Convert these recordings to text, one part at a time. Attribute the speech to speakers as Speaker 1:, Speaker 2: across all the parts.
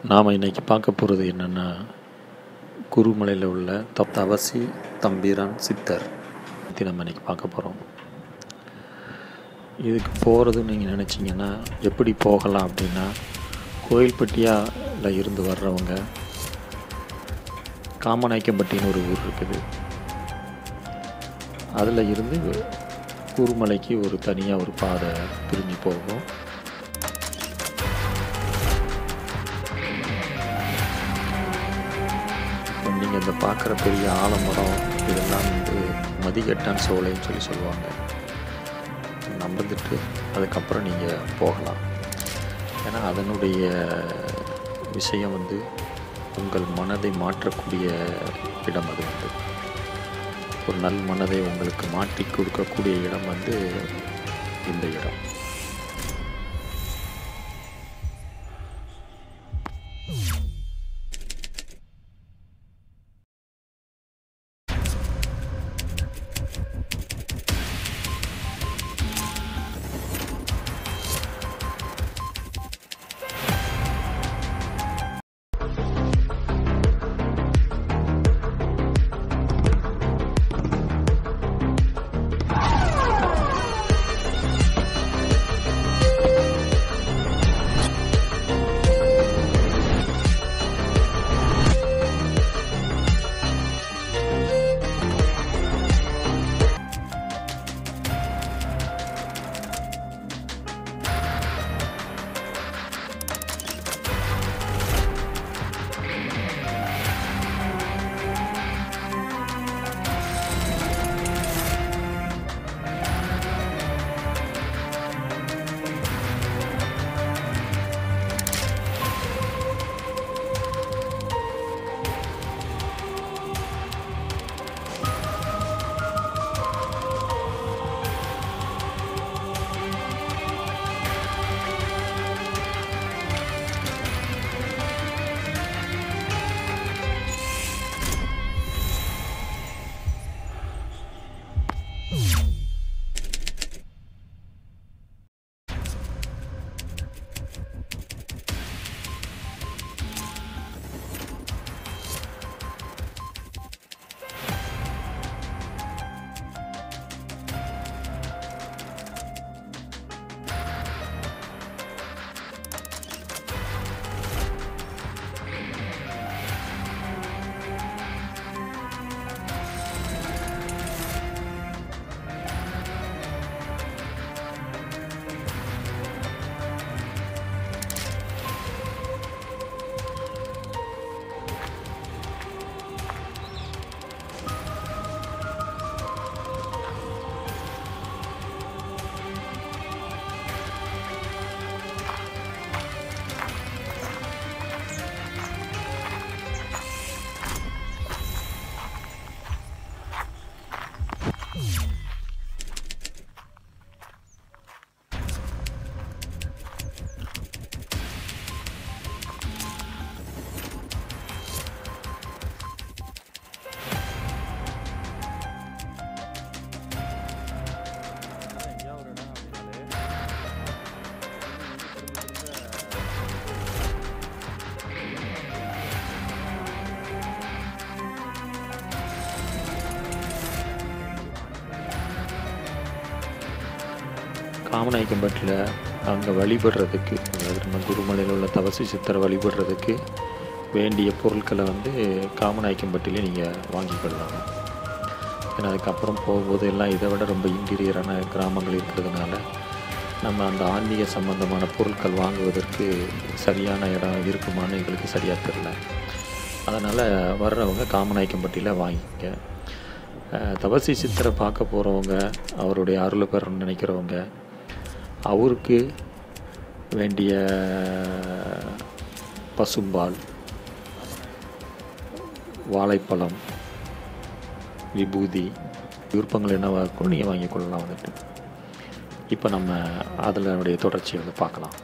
Speaker 1: நாம் இன்னைக்கு பார்க்க போகிறது என்னென்னா குருமலையில் உள்ள த தவசி தம்பிரான் சித்தர் பற்றி நம்ம இன்னைக்கு பார்க்க போகிறோம் இதுக்கு போகிறதுன்னு நீங்கள் நினச்சிங்கன்னா எப்படி போகலாம் அப்படின்னா கோயில்பட்டியாவில் இருந்து வர்றவங்க காமநாயக்கம்பட்டின்னு ஒரு ஊர் இருக்குது அதில் இருந்து குருமலைக்கு ஒரு தனியாக ஒரு பாதை பிரிஞ்சு போகும் நீங்கள் இந்த பார்க்குற பெரிய ஆலமரம் இதெல்லாம் வந்து மதிகட்டான் சோலைன்னு சொல்லி சொல்லுவாங்க நடந்துட்டு அதுக்கப்புறம் நீங்கள் போகலாம் ஏன்னா அதனுடைய விஷயம் வந்து உங்கள் மனதை மாற்றக்கூடிய இடம் அது வந்து ஒரு நல் மனதை உங்களுக்கு மாற்றி கொடுக்கக்கூடிய இடம் வந்து இந்த இடம் காமநாயக்கம்பட்டில் அங்கே வழிபடுறதுக்கு அதாவது நம்ம குருமலையில் உள்ள தவசி சித்தரை வழிபடுறதுக்கு வேண்டிய பொருட்களை வந்து காமநாயக்கம்பட்டிலே நீங்கள் வாங்கிக்கொள்ளலாம் ஏன்னா அதுக்கப்புறம் போகும்போது எல்லாம் இதை விட ரொம்ப இன்டீரியரான கிராமங்கள் இருக்கிறதுனால நம்ம அந்த ஆன்மீக சம்பந்தமான பொருட்கள் வாங்குவதற்கு சரியான இடம் இருக்குமான்னு எங்களுக்கு சரியாக தெரில அதனால் வர்றவங்க காமநாயக்கம்பட்டியில் வாங்கிக்க தவசி சித்தரை பார்க்க போகிறவங்க அவருடைய அருளை பெறணும்னு நினைக்கிறவங்க அவருக்கு வேண்டிய பசும்பால் வாழைப்பழம் விபூதி விருப்பங்கள் என்னவாக இருக்கோ நீங்கள் வாங்கி கொள்ளலாம் வந்துட்டு இப்போ நம்ம அதனுடைய தொடர்ச்சியை வந்து பார்க்கலாம்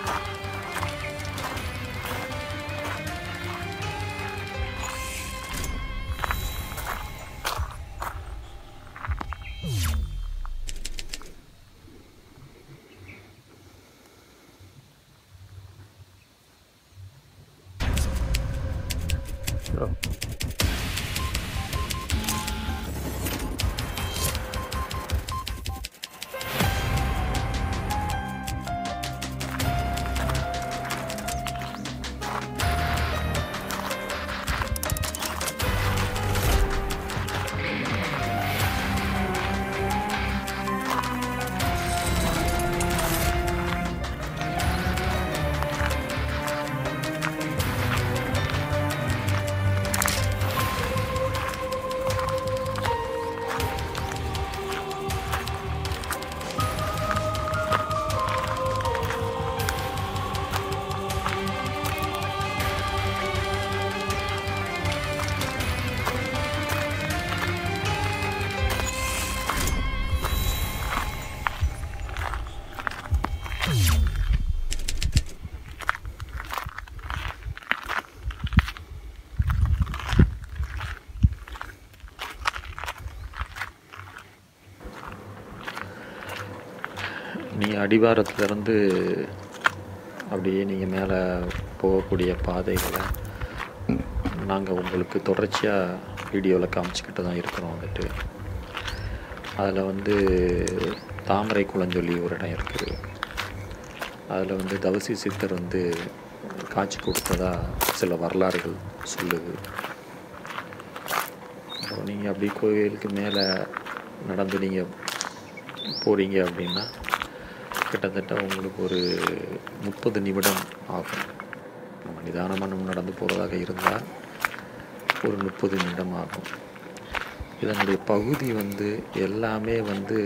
Speaker 1: நீங்கள் அடிவாரத்துலேருந்து அப்படியே நீங்கள் மேலே போகக்கூடிய பாதைகளை நாங்கள் உங்களுக்கு தொடர்ச்சியாக வீடியோவில் காமிச்சிக்கிட்டு தான் இருக்கிறோம் வந்துட்டு அதில் வந்து தாமரை குளஞ்சொல்லி ஒரு இடம் இருக்குது அதில் வந்து தவசி சித்தர் வந்து காட்சி கொடுத்ததா சில வரலாறுகள் சொல்லுது அப்புறம் நீங்கள் அப்படி கோயிலுக்கு மேலே நடந்து நீங்கள் போகிறீங்க அப்படின்னா கிட்டத்தட்ட உங்களுக்கு ஒரு முப்பது நிமிடம் ஆகும் நம்ம நிதானமாக நம்ம நடந்து போகிறதாக இருந்தால் ஒரு முப்பது நிமிடம் ஆகும் இதனுடைய பகுதி வந்து எல்லாமே வந்து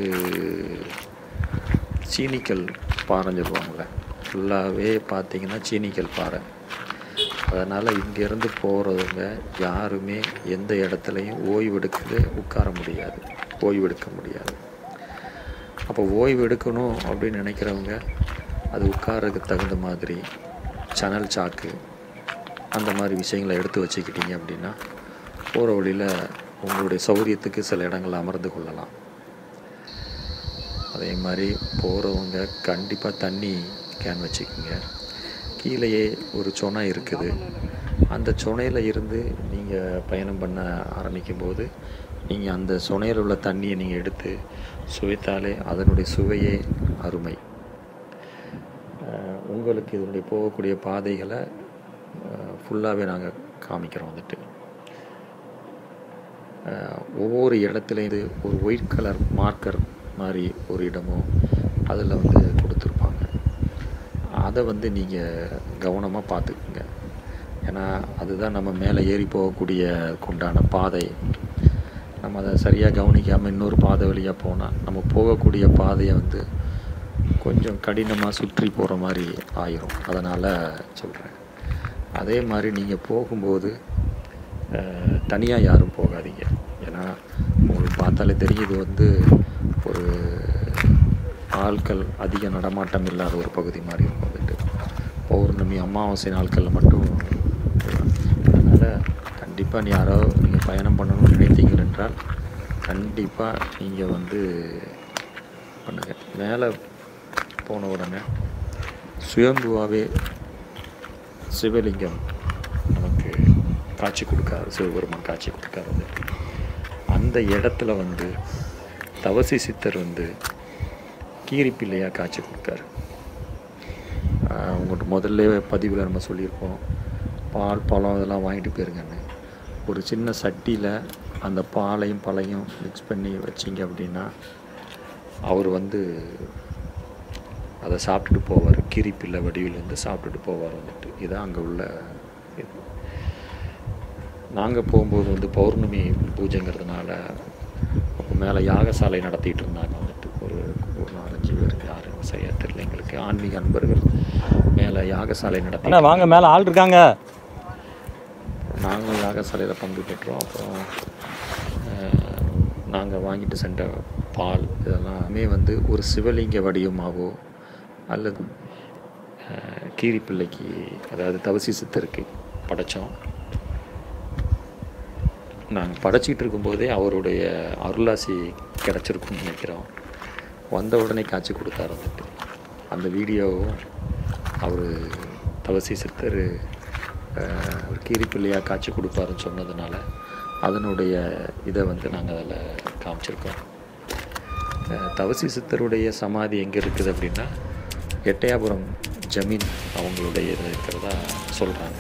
Speaker 1: சீனிக்கல் பாறைன்னு சொல்லுவாங்கள்ல ஃபுல்லாகவே பார்த்தீங்கன்னா சீனிக்கல் பாறை அதனால் இங்கேருந்து போகிறவங்க யாருமே எந்த இடத்துலையும் ஓய்வெடுக்கவே உட்கார முடியாது ஓய்வெடுக்க முடியாது அப்போ ஓய்வு எடுக்கணும் அப்படின்னு நினைக்கிறவங்க அது உட்காரதுக்கு தகுந்த மாதிரி சணல் சாக்கு அந்த மாதிரி விஷயங்களை எடுத்து வச்சுக்கிட்டீங்க அப்படின்னா போகிற வழியில் உங்களுடைய சௌரியத்துக்கு சில இடங்கள் அமர்ந்து கொள்ளலாம் அதே மாதிரி போகிறவங்க கண்டிப்பாக தண்ணி கேன் வச்சுக்கோங்க கீழேயே ஒரு சொனை இருக்குது அந்த சொனையில் இருந்து நீங்கள் பயணம் பண்ண ஆரம்பிக்கும் போது நீங்கள் அந்த சொனையில் உள்ள தண்ணியை நீங்கள் எடுத்து சுவைத்தாலே அதனுடைய சுவையே அருமை அஹ் உங்களுக்கு இதனுடைய போகக்கூடிய பாதைகளை ஃபுல்லாகவே நாங்கள் காமிக்கிறோம் வந்துட்டு அஹ் ஒவ்வொரு இடத்துலையும் இது ஒரு ஒயிட் கலர் மார்க்கர் மாதிரி ஒரு இடமும் அதில் வந்து கொடுத்துருப்பாங்க அதை வந்து நீங்கள் கவனமாக பார்த்துக்குங்க ஏன்னா அதுதான் நம்ம மேலே ஏறி போகக்கூடிய உண்டான பாதை நம்ம அதை சரியாக கவனிக்காமல் இன்னொரு பாதை வழியாக போனால் நம்ம போகக்கூடிய பாதையை வந்து கொஞ்சம் கடினமாக சுற்றி போகிற மாதிரி ஆயிரும் அதனால் சொல்கிறேன் அதே மாதிரி நீங்கள் போகும்போது தனியாக யாரும் போகாதீங்க ஏன்னா உங்களுக்கு பார்த்தாலே தெரியும் இது வந்து ஒரு ஆட்கள் அதிக நடமாட்டம் இல்லாத ஒரு பகுதி மாதிரி இருக்கும் வந்துட்டு பௌர்ணமி அமாவாசை நாட்களில் மட்டும் அதனால் கண்டிப்பாக நீ யாரோ நீங்கள் பயணம் பண்ணணும்னு நினைத்தீங்கள் என்றால் கண்டிப்பாக நீங்கள் வந்து பண்ணுங்கள் மேலே போன உடனே சுயம்புவாகவே சிவலிங்கம் நமக்கு காட்சி கொடுக்காரு சிவபெருமான் காட்சி கொடுக்காரு வந்துட்டு அந்த இடத்துல வந்து தவசி சித்தர் வந்து கீரிப்பிள்ளையாக காட்சி கொடுக்காரு ஆஹ் உங்கள்கிட்ட முதல்ல பதிவில் நம்ம சொல்லியிருப்போம் பால் பழம் இதெல்லாம் வாங்கிட்டு போயிருங்கன்னு ஒரு சின்ன சட்டியில் அந்த பாலையும் பழையும் மிக்ஸ் பண்ணி வச்சிங்க அப்படின்னா அவர் வந்து அதை சாப்பிட்டுட்டு போவார் கீரிப்பிள்ளை வடிவிலேருந்து சாப்பிட்டுட்டு போவார் வந்துட்டு இதான் அங்கே உள்ள இது நாங்கள் போகும்போது வந்து பௌர்ணமி பூஜைங்கிறதுனால அப்போ மேலே யாகசாலை நடத்திட்டு இருந்தாங்க வந்துட்டு ஒரு ஒரு நாலஞ்சு பேர் யாரும் சரியாக தெரியல எங்களுக்கு ஆன்மீக அன்பர்கள் மேலே யாகசாலை நடத்தி
Speaker 2: அண்ணா வாங்க மேலே ஆள் இருக்காங்க
Speaker 1: நாங்களும் யாகசாலையில் பங்கு பெற்றோம் அப்புறம் நாங்கள் வாங்கிட்டு சென்ற பால் இதெல்லாமே வந்து ஒரு சிவலிங்க வடிவமாகவோ அல்லது அஹ், கீரிப்பிள்ளைக்கு அதாவது தவசி சித்தருக்கு படைத்தோம் நாங்கள் படைச்சிட்டு இருக்கும்போதே அவருடைய அருளாசி கிடச்சிருக்குன்னு நினைக்கிறோம் வந்த உடனே காட்சி கொடுத்தாரு வந்துட்டு அந்த வீடியோவும் அவர் தவசி சித்தர் அஹ், ஒரு கீரிப்பிள்ளையாக காட்சி கொடுப்பாருன்னு சொன்னதுனால அதனுடைய இதை வந்து நாங்கள் அதில் காமிச்சிருக்கோம் அஹ், தவசி சித்தருடைய சமாதி எங்கே இருக்குது அப்படின்னா எட்டயாபுரம் ஜமீன் அவங்களுடைய இது இருக்கிறதா சொல்கிறாங்க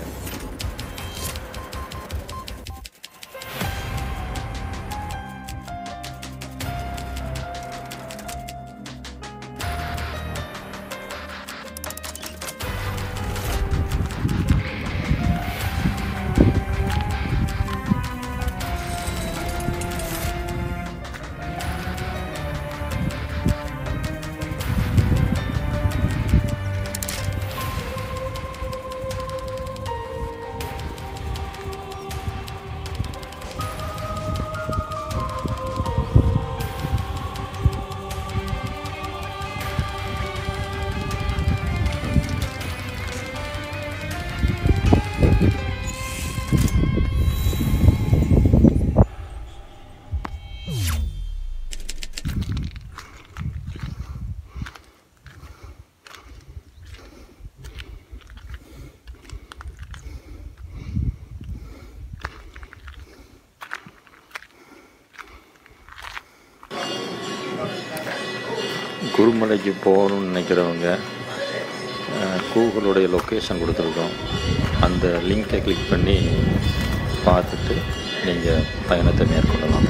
Speaker 1: குருமலைக்கு போகணும்னு நினைக்கிறவங்க அஹ், கூகுளுடைய லொக்கேஷன் கொடுத்துருக்கோம் அந்த லிங்கை கிளிக் பண்ணி பார்த்துட்டு நீங்கள் பயணத்தை மேற்கொள்ளலாம்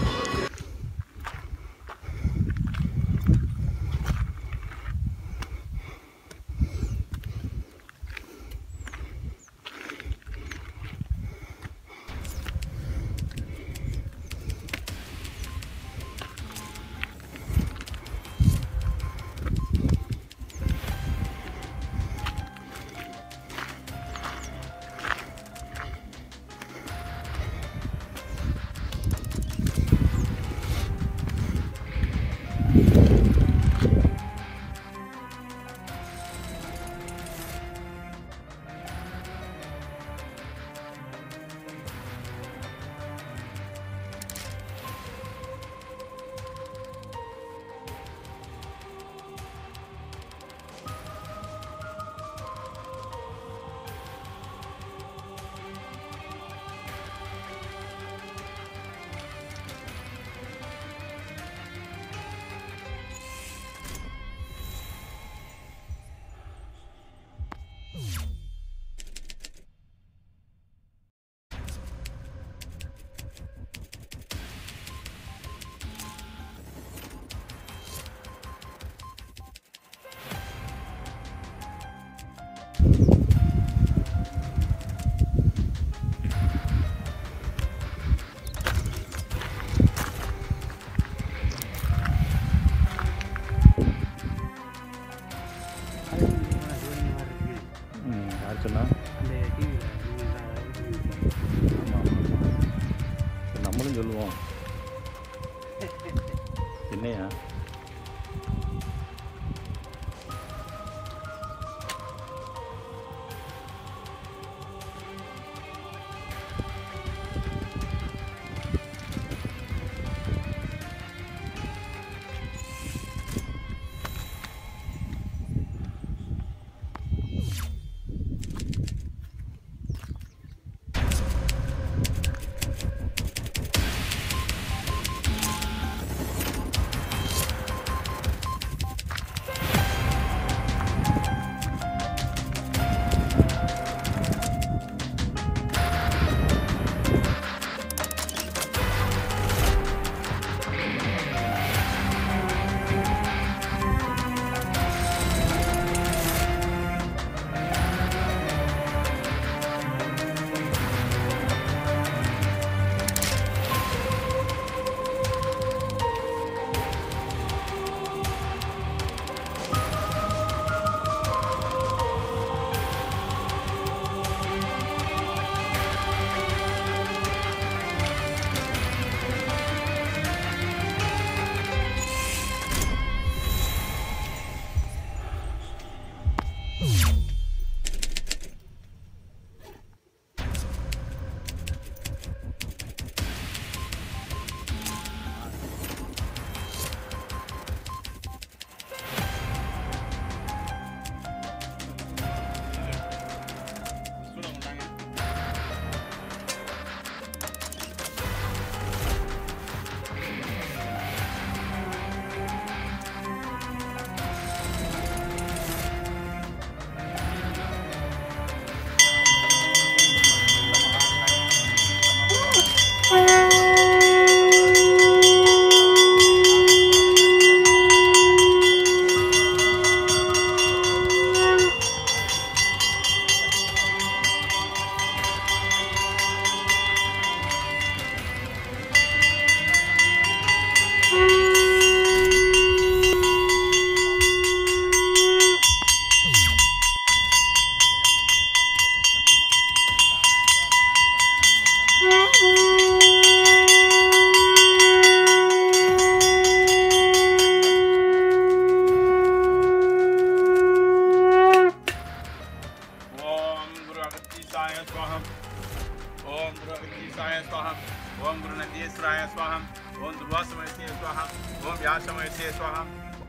Speaker 1: யார் சொன்னா நம்மளும் சொல்லுவோம் என்னையா
Speaker 2: महेशाय स्वाहा ओम गुरुनंदीश्वराय स्वाहा ओम दुर्वासमयसे स्वाहा ओम व्यासमयसे स्वाहा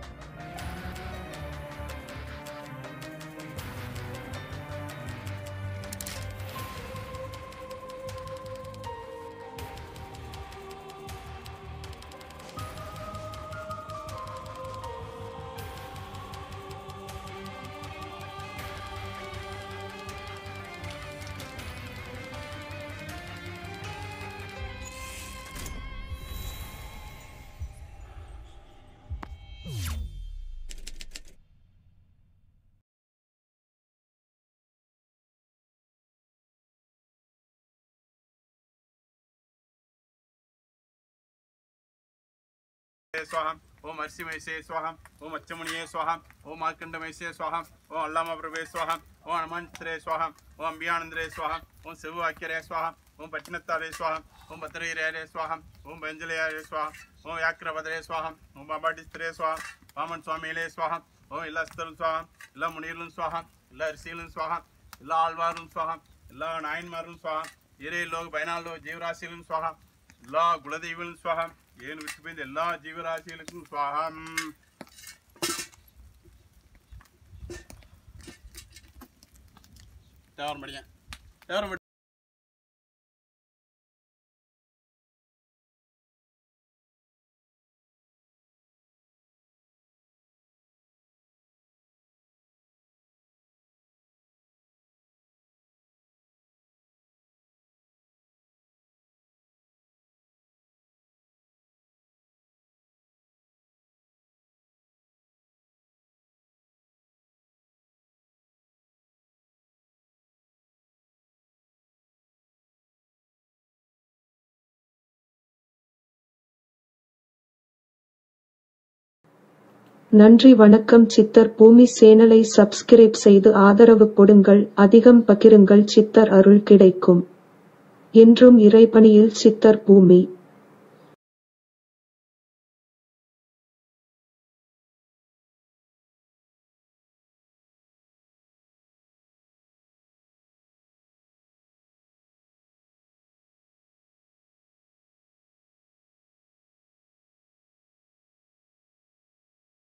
Speaker 2: स्वाहा ओम अर्षिमयसे स्वाहा ओम अच्छमुनिये स्वाहा ओम मार्कंडमयसे स्वाहा ओम अल्लामा प्रभे स्वाहा ओम हनुमंतरे स्वाहा ओम अंबियानंदरे स्वाहा ओम शिववाक्यरे स्वाहा ओम पट्टिनत्तारे स्वाहा ओम भद्रगिरे स्वाहा ओम भंजलयारे स्वाहा ओम व्याक्रभद्रे स्वाहा ओम बाबाटिस्त्रे स्वाहा वामन स्वामिले स्वाहा ஓம் எல்லா சித்தரும் சுவாகம் எல்லா முனியர்களும் சுவாகம் எல்லா ரிஷிகளும் சுவாகம் எல்லா ஆழ்வாரும் சுவாகம் எல்லா நாயன்மாரும் சுவாகம் இறை லோக பயனாளோ ஜீவராசிகளும் சுவாகம் எல்லா குலதெய்வங்களும் சுவாகம் ஏன் விட்டு போய் எல்லா ஜீவராசிகளுக்கும் சுவாகம் தேவரம் படிங்க தேவரம் படி
Speaker 3: நன்றி வணக்கம் சித்தர் பூமி சேனலை சப்ஸ்கிரைப் செய்து ஆதரவு கொடுங்கள் அதிகம் பகிருங்கள் சித்தர் அருள் கிடைக்கும் என்றும் இறைபணியில் சித்தர் பூமி